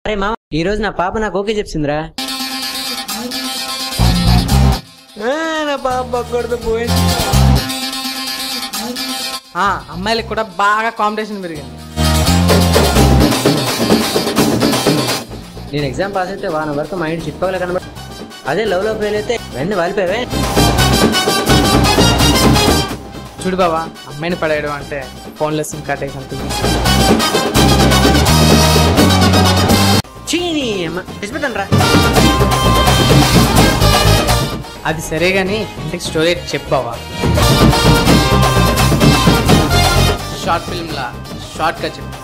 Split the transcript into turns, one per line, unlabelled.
అరే మామ ఈ రోజు నా పాప నాకు ఓకే చెప్పిందిరా నా పాప పక్కడితో పోయింది
ఆ, అమ్మాయిలకు కూడా బాగా కాంపిటీషన్ పెరిగింది
నేను ఎగ్జామ్ పాస్ అయితే వాన వరకు మా ఇంటి చుట్టుపక్కల కనబడి అదే లవ్ లో ఫెయిల్ అయితే వెంటనే వాలిపోయావే
చూడు బావా అమ్మాయిని పడేయడం అంటే ఫోన్లో సిమ్ కార్డ్ వేసి అంటుంది
చీని అమ్మ తెచ్చిపెట్టాను రా
అది సరే గానీ ఇంటికి స్టోరీ చెప్పావా షార్ట్ ఫిల్మ్లా షార్ట్గా చెప్పు